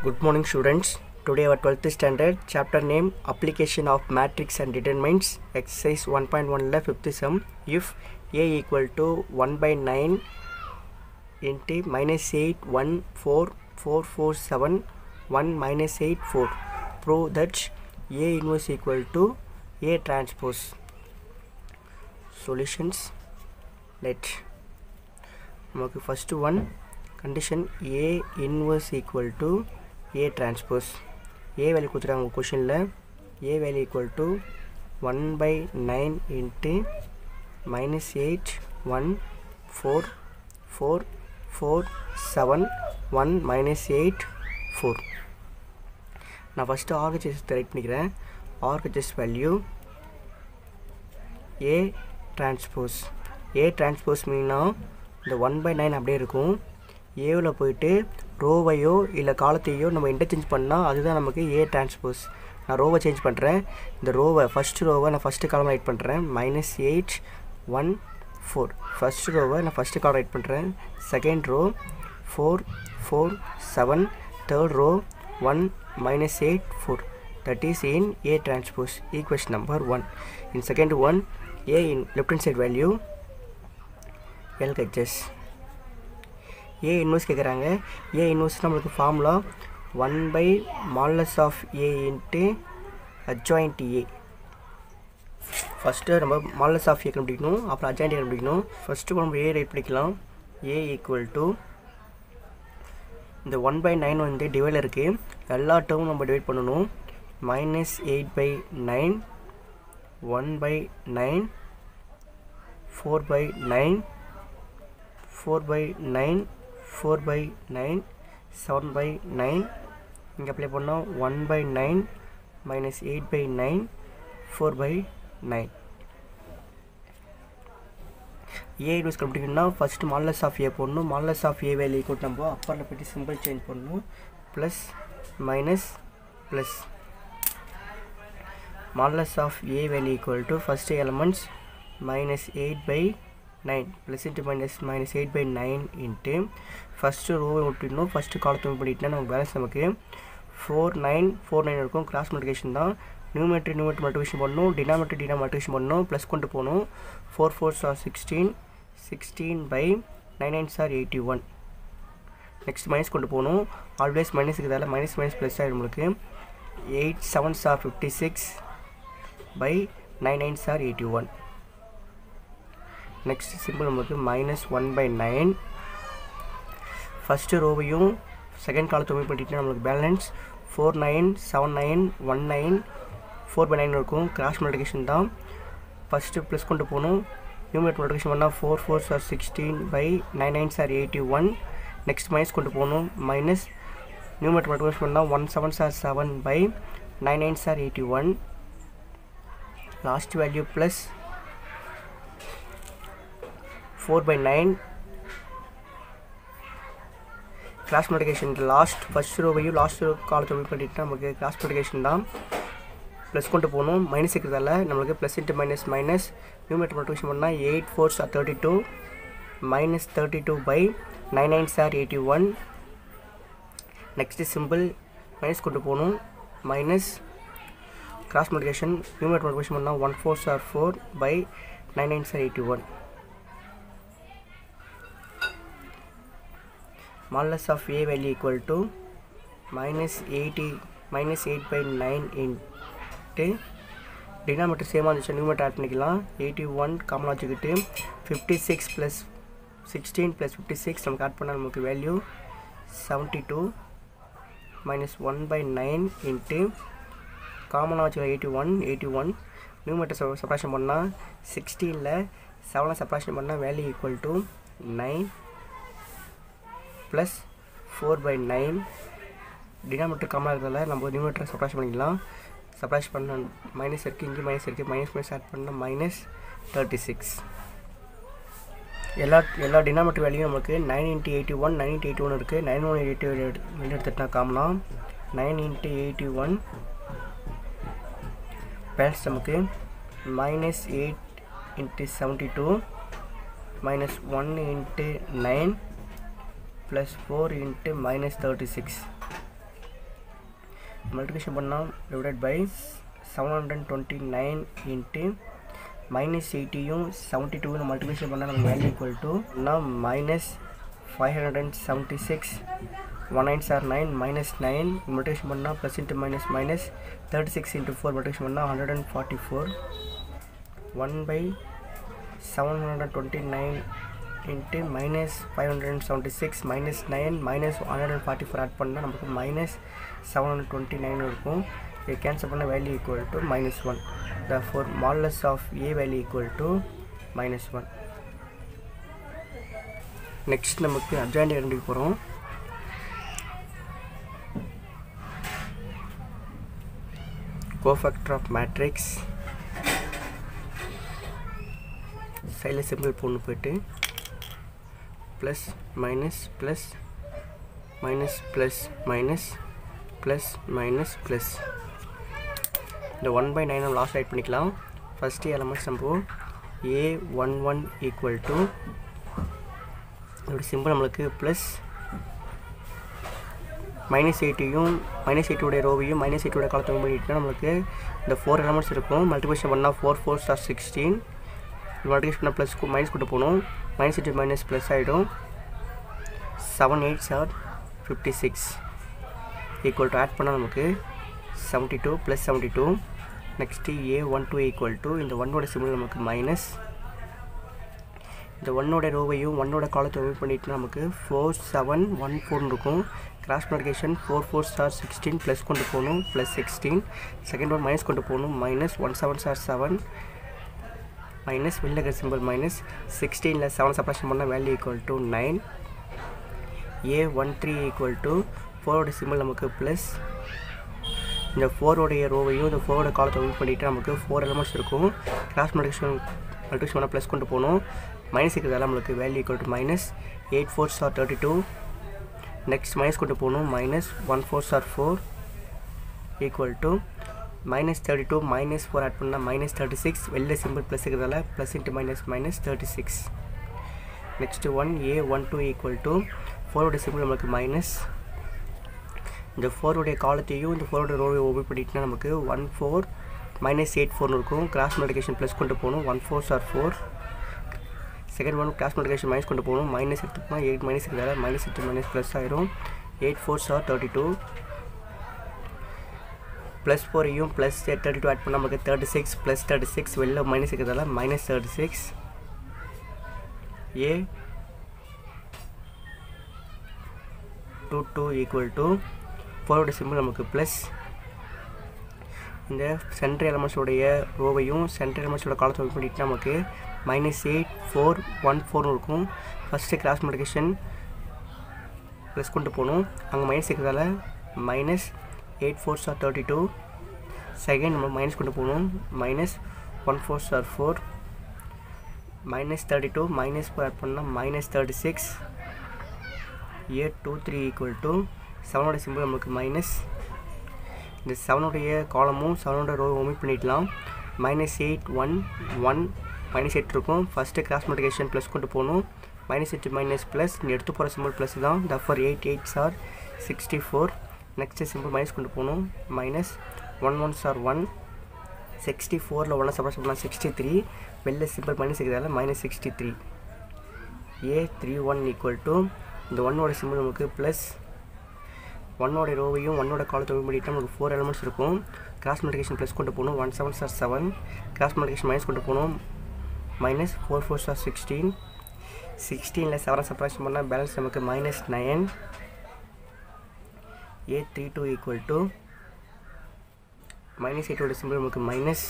Good morning students. Today our 12th standard chapter name application of matrix and determinants exercise 1.1 la fifth sum if a equal to 1 by 9 into minus 8 1 4 4 4 7 1 minus 8 4 prove that a inverse equal to a transpose solutions let நமக்கு first one condition A inverse equal to A transpose A value கொடுத்துருக்காங்க கொஷினில் A value equal to one by nine into minus eight one four four four seven one minus eight four நான் first ஆர்கஜஸ் right பண்ணிக்கிறேன் ஆர்கஜஸ் value A transpose A transpose மீனா இந்த one by nine அப்படியே இருக்கும் ஏவில் போயிட்டு ரோவையோ இல்லை காலத்தையோ நம்ம இன்டர்சேஞ்ச் பண்ணால் அதுதான் நமக்கு ஏ டிரான்ஸ்போஸ் நான் ரோவை சேஞ்ச் பண்ணுறேன் இந்த ரோவை ஃபஸ்ட்டு ரோவை நான் ஃபஸ்ட்டு காலம் ரைட் பண்ணுறேன் minus eight one four first ரோவை நான் ஃபஸ்ட்டு காலம் ரைட் பண்ணுறேன் second row four four seven third row one minus 8 4 that is in A transpose equation number 1 in second one A in left hand side value LHS A inverse கேட்குறாங்க A inverse நம்மளுக்கு formula one by modulus of A into adjoint A first நம்ம modulus of ஏ கண்டுபிடிக்கணும் அப்புறம் adjoint A கண்டுபிடிக்கணும் first நம்ம A right பண்ணிக்கலாம் A equal to இந்த one by nine வந்து டிவைடில் இருக்குது எல்லா டேர்மும் நம்ம டிவைட் பண்ணணும் minus eight by nine one by nine four by nine four by nine four by nine seven by nine இங்கே அப்ளை பண்ணோம் one by nine minus eight by nine four by nine A use கண்டுபிடிக்கணும்னா first modulus of A போடணும் modulus of A value கூட நம்ம அப்பரில் போய்ட்டு simple change பண்ணணும் plus minus plus modulus of A value equal to first elements minus eight by nine plus into minus minus eight by nine into first ரோவை விட்டுடணும் first காலத்தை பண்ணிட்டுனா நமக்கு பேலன்ஸ் நமக்கு ஃபோர் நைன் ஃபோர் நைன் இருக்கும் cross multiplication தான் numerator நியூமேட்ரி மல்டிகேஷன் பண்ணணும் டினாமேட்ரி டினா மல்டிகேஷன் பண்ணணும் ப்ளஸ் கொண்டு போகணும் four four are sixteen sixteen by nine nine are eighty one next minus கொண்டு போகணும் ஆல்வேஸ் மைனஸ் இருக்கிறதால மைனஸ் மைனஸ் ப்ளஸ் ஆகிடும் நம்மளுக்கு eight seven are fifty six by nine nine are eighty one next simple நமக்கு minus one by nine first ரோவையும் second காலத்தை move பண்ணிட்டு நம்மளுக்கு balance four nine seven nine one nine four by nine இருக்கும் cross multiplication தான் first plus கொண்டு போகணும் நியூமேட் multiplication பண்ணால் four four are sixteen by nine nine are eighty one next minus கொண்டு போகணும் மைனஸ் நியூமேட் மல்டிகேஷன் பண்ணால் one seven are seven by nine nine are eighty one last value plus four by nine cross multiplication last first ரோவையும் last row காலத்தை move பண்ணிட்டு நமக்கு class மல்டிகேஷன் தான் plus கொண்டு போகணும் மைனஸ் இருக்கிறதால நம்மளுக்கு plus into minus minus numerator multiplication பண்ணால் eight four are thirty two minus thirty two by nine nine are eighty one next simple minus கொண்டு போகணும் minus cross multiplication numerator multiplication பண்ணால் one four are four by nine nine are eighty one modulus of a value equal to minus 80 minus 8 by 9 into denominator சேமாக இருந்துச்சு numerator add பண்ணிக்கலாம் eighty one common வச்சுக்கிட்டு fifty six plus sixteen plus fifty six நமக்கு add பண்ணால் நமக்கு value seventy two minus one by nine into காமனாக வச்சுக்கலாம் eighty one eighty one numerator separation பண்ணால் சிக்ஸ்டீனில் செவனை செப்பரேஷன் பண்ணால் value equal to nine plus four by nine denominator கம்மியாக இருக்கிறதால நம்ம நியூமீட்டரை சப்ராஷ் பண்ணிக்கலாம் சப்ராஷ் பண்ண மைனஸ் இருக்குது இங்கே மைனஸ் இருக்குது மைனஸ் மைனஸ் ஆட் பண்ணால் மைனஸ் தேர்ட்டி சிக்ஸ் எல்லா எல்லா டினாமீட்டர் வேல்யூயும் நமக்கு nine into eighty one nine into eighty one இருக்குது நைன் ஒன் எயிட்டி வெளியே எடுத்துட்டா காமலாம் nine into eighty one balance நமக்கு minus eight into seventy two minus one into nine plus 4 into minus 36 multiplication பண்ணால் divided by seven hundred twenty nine into minus எயிட்டியும் seventy டூவில் multiplication பண்ணால் நமக்கு value equal to minus five hundred and seventy six one nine are nine minus nine multiplication பண்ணால் plus into minus minus thirty six into four multiplication பண்ணால் hundred and forty four one by seven hundred twenty nine into minus five hundred and seventy six minus nine minus hundred and forty four add பண்ணால் நமக்கு minus seven hundred twenty nine இருக்கும் இது cancel பண்ண value equal to minus one the four modulus of A value equal to minus one next நமக்கு adjoint கண்டுபிடிக்க போகிறோம் cofactor of matrix சைடில் simple பொண்ணு போயிட்டு plus minus plus minus plus minus plus minus plus இந்த one by நைனை last right பண்ணிக்கலாம் first elements நம்ம A one one equal to இதோட சிம்பிள் நம்மளுக்கு ப்ளஸ் மைனஸ் எயிட்டையும் மைனஸ் எயிட்டோடைய ரோவையும் மைனஸ் எயிட்டோட காலத்தை பண்ணிட்டுனா நம்மளுக்கு இந்த ஃபோர் எலமெண்ட்ஸ் இருக்கும் மல்டிபிகேஷன் பண்ணால் four four star sixteen multiplication பண்ணால் ப்ளஸ் மைனஸ் கூட்ட போகணும் மைனஸ் எயிட்டு மைனஸ் ப்ளஸ் ஆகிடும் seven eight star fifty six equal to add பண்ணால் நமக்கு seventy two plus seventy two next A one two equal to இந்த ஒன்னோட simple நமக்கு minus இந்த ஒன்னோட ரோவையும் ஒன்னோட காலத்தை ரிமூவ் பண்ணிட்டு நமக்கு ஃபோர் செவன் ஒன் ஃபோர்னு இருக்கும் cross multiplication four four star sixteen plus கொண்டு போகணும் plus sixteen second one minus கொண்டு போகணும் minus one seven star seven minus வெளில சிம்பிள் மைனஸ் சிக்ஸ்டீனில் செவன் சப்ரேஷன் பண்ணால் value equal to nine A one three equal to ஃபோரோட simple நமக்கு plus இந்த ஃபோரோடைய ரோவையும் இந்த ஃபோரோட காலத்தை ரிமூவ் பண்ணிவிட்டு நமக்கு ஃபோர் எலமெண்ட்ஸ் இருக்கும் கிராஸ் மல்டிகேஷன் மல்டிகேஷன் பண்ணால் ப்ளஸ் கொண்டு போகணும் மைனஸ் இருக்கிறதால நம்மளுக்கு value equal to minus eight four star thirty two next minus கொண்டு போகணும் minus one four star four equal to minus thirty two minus four add பண்ணால் minus thirty six வெளில simple plus இருக்கிறதால plus into minus minus thirty six next one A one two equal to ஃபோரோட simple நமக்கு minus இந்த ஃபோருடைய காலத்தையும் இந்த ஃபோரோட ரோவையும் ஓபன் பண்ணிட்டுனா நமக்கு ஒன் ஃபோர் மைனஸ் எயிட் ஃபோர்னு இருக்கும் கிராஸ் மல்டிகேஷன் ப்ளஸ் கொண்டு போகணும் one four star four second one cross multiplication minus கொண்டு போகணும் மைனஸ் எடுத்துக்கோமா எயிட் மைனஸ் இருக்கிறதால மைனஸ் எட்டு மைனஸ் ப்ளஸ் ஆயிரும் eight four star thirty two plus ஃபோரையும் ப்ளஸ் தேர்ட்டி டூ ஆட் பண்ணால் நமக்கு thirty six plus thirty six வெளில மைனஸ் இருக்கிறதால minus thirty six A two two equal to ஃபோரோட சிம்பிள் நமக்கு ப்ளஸ் இந்த சென்ட்ரல் எலமெண்ட்ஸோடைய ரோவையும் சென்ட்ரல் எலமெண்ட்ஸோட காலத்தை ஒர்க் பண்ணிட்டு நமக்கு மைனஸ் எயிட் ஃபோர் ஒன் ஃபோர்னு இருக்கும் ஃபஸ்ட்டு கிராஸ் மல்டிகேஷன் ப்ளஸ் கொண்டு போகணும் அங்கே மைனஸ் இருக்கிறதால minus eight four star thirty two second நம்ம மைனஸ் கொண்டு போகணும் minus one four star four minus thirty two minus four add பண்ணால் minus thirty six A two three equal to செவனோட simple நமக்கு மைனஸ் இந்த செவனுடைய காலமும் செவனோட ரோ ஒமிட் பண்ணிடலாம் minus eight one one minus eight இருக்கும் ஃபஸ்ட்டு கிராஸ் மல்டிகேஷன் ப்ளஸ் கொண்டு போகணும் மைனஸ் எயிட் மைனஸ் ப்ளஸ் இங்கே எடுத்து போகிற சிம்பிள் ப்ளஸ் தான் தஃபர் eight eight star sixty four next simple minus கொண்டு போகணும் minus one one star one sixty ஃபோரில் ஒன்று சப்ரஸ் பண்ணலாம் சிக்ஸ்டி த்ரீ வெளில சிம்பிள் மைனஸ் இருக்கிறதால minus sixty three A three one equal to இந்த ஒன்னோட சிம்பிள் நமக்கு ப்ளஸ் ஒன்னோட ரோவையும் ஒன்னோட காலத்தை ஓபன் பண்ணிட்டு நமக்கு ஃபோர் எலமெண்ட்ஸ் இருக்கும் கிராஸ் மல்டிகேஷன் ப்ளஸ் கொண்டு போகணும் one seven star seven cross multiplication minus கொண்டு போகணும் minus four four star sixteen சிக்ஸ்டீனில் செவன் சப்ராக்ஷன் பண்ணால் பேலன்ஸ் நமக்கு minus nine A three two equal to minus எயிட்டோட சிம்பிள் நமக்கு மைனஸ்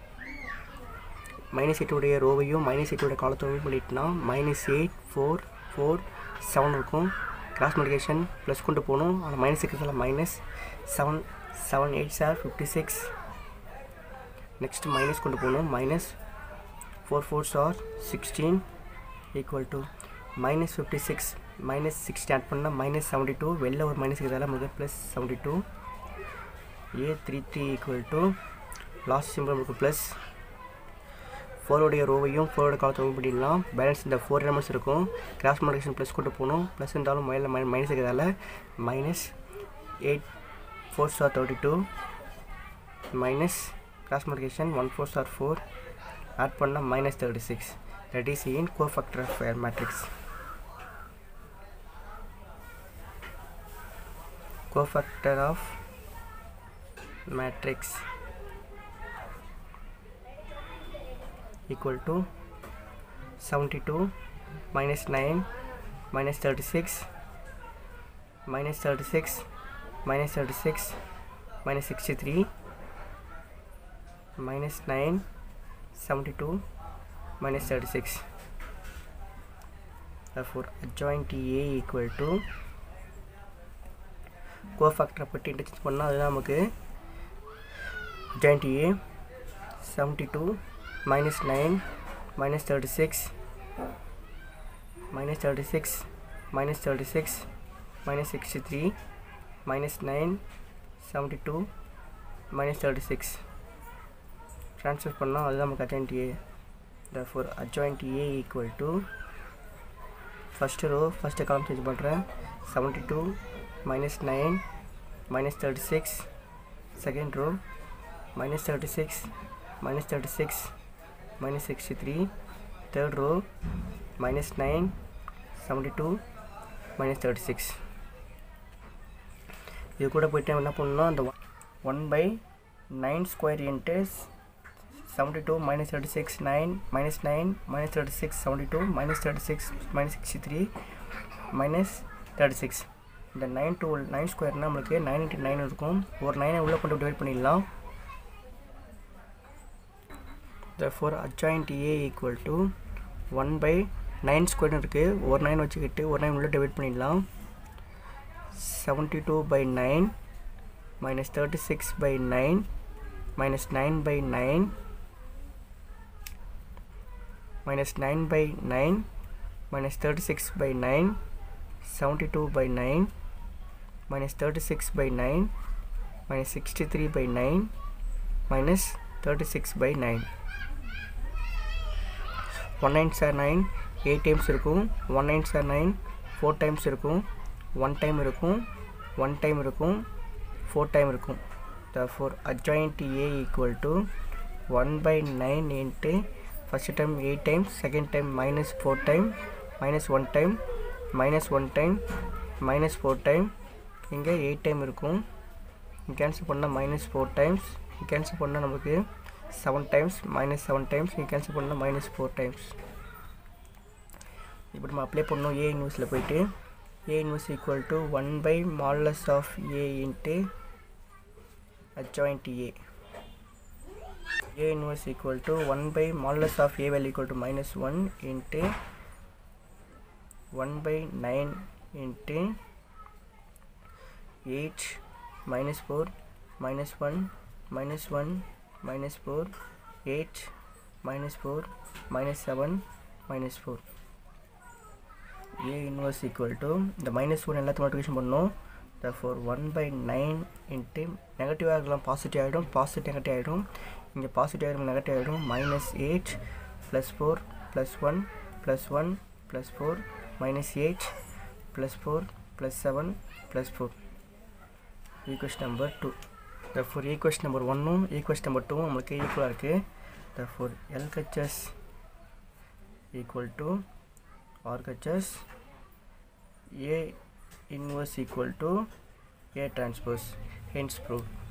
மைனஸ் எயிட்டோடைய ரோவையும் மைனஸ் எயிட்டோட காலத்தை ஓபன் பண்ணிட்டுனா minus eight four four seven இருக்கும் கிராஸ் மல்டிகேஷன் ப்ளஸ் கொண்டு போகணும் ஆனால் மைனஸ் இருக்கிறதால minus seven seven eight star fifty six next minus கொண்டு போகணும் minus four four star sixteen equal to minus fifty six minus sixty add பண்ணால் minus seventy two வெளில ஒரு மைனஸ் இருக்கிறதால முதல் plus seventy two A three three equal to last simple நமக்கு plus ஃபோரோடைய ரோவையும் ஃபோரோட காலத்தை ஓபன் பண்ணிடலாம் பேலன்ஸ் இந்த ஃபோர் எலமெண்ட்ஸ் இருக்கும் கிராஸ் மல்டிகேஷன் ப்ளஸ் கொண்டு போகணும் ப்ளஸ் இருந்தாலும் மைனில் மை மைனஸ் இருக்கிறதால minus eight four star thirty two minus cross multiplication one four star four add பண்ணால் minus thirty six that is in cofactor of matrix cofactor of matrix equal to 72 minus 9 minus 36 minus 36 minus 36 minus 63 minus 9 72 minus 36 therefore adjoint A equal to கோஃபேக்டரை பற்றி interchange பண்ணால் அதுதான் நமக்கு adjoint A seventy two minus nine minus thirty six minus thirty six minus thirty six minus sixty three minus nine seventy two minus thirty six transfer பண்ணால் அதுதான் நமக்கு adjoint A the four adjoint A equal to first row first column change பண்ணுறேன் seventy two minus 9 minus 36 second row minus 36 minus 36 minus 63 third row minus 9 72 minus 36 இது கூட போயிட்டு என்ன பண்ணணும் அந்த one by nine square into seventy two minus thirty six nine minus nine minus thirty six seventy two minus thirty six minus sixty three minus thirty six இந்த nine two nine ஸ்கொயர்னால் நம்மளுக்கு nine into nine இருக்கும் ஒரு நைனை உள்ளே கொண்டு divide பண்ணிடலாம் therefore adjoint A equal to 1 by 9 square இருக்குது ஒரு நைன் வச்சுக்கிட்டு ஒரு நைன் உள்ள டிவைட் பண்ணிடலாம் seventy two by nine minus thirty six by nine minus nine by nine minus nine by nine minus thirty six by nine seventy two by nine minus 36 by 9 minus 63 by 9 minus 36 by 9 1 9 are 9 8 times இருக்கும் 1 9 are 9 4 times இருக்கும் 1 time இருக்கும் 1 time இருக்கும் 4 time இருக்கும் therefore adjoint A equal to 1 by 9 into first time 8 times second time minus 4 time minus 1 time minus 1 time minus 4 time இங்கே eight time இருக்கும் cancel பண்ணால் minus four times cancel பண்ணால் நமக்கு seven times minus seven times இங்கே cancel பண்ணால் minus four times இப்போ நம்ம apply பண்ணோம் ஏ இன்வெர்ஸில் போயிட்டு A inverse equal to one by modulus of A into adjoint A A inverse equal to one by modulus of A well equal to minus one into one by nine into 8 minus 4 minus 1 minus 1 minus 4 8 minus 4 minus 7 minus 4 a inverse equal to இந்த minus 1 எல்லாத்தையும் multiplication பண்ணோம் therefore 1 by 9 into negative ஆகலாம் positive ஆகிடும் positive negative ஆகிடும் இங்கே positive ஆகிடும் negative ஆகிடும் minus eight plus four plus one plus one plus four minus eight plus four plus seven plus four equation number two therefore equation number ஒன்னும் equation number டூவும் நம்மளுக்கு ஈக்குவலாக இருக்குது therefore LHS equal to RHS A inverse equal to A transpose hence proved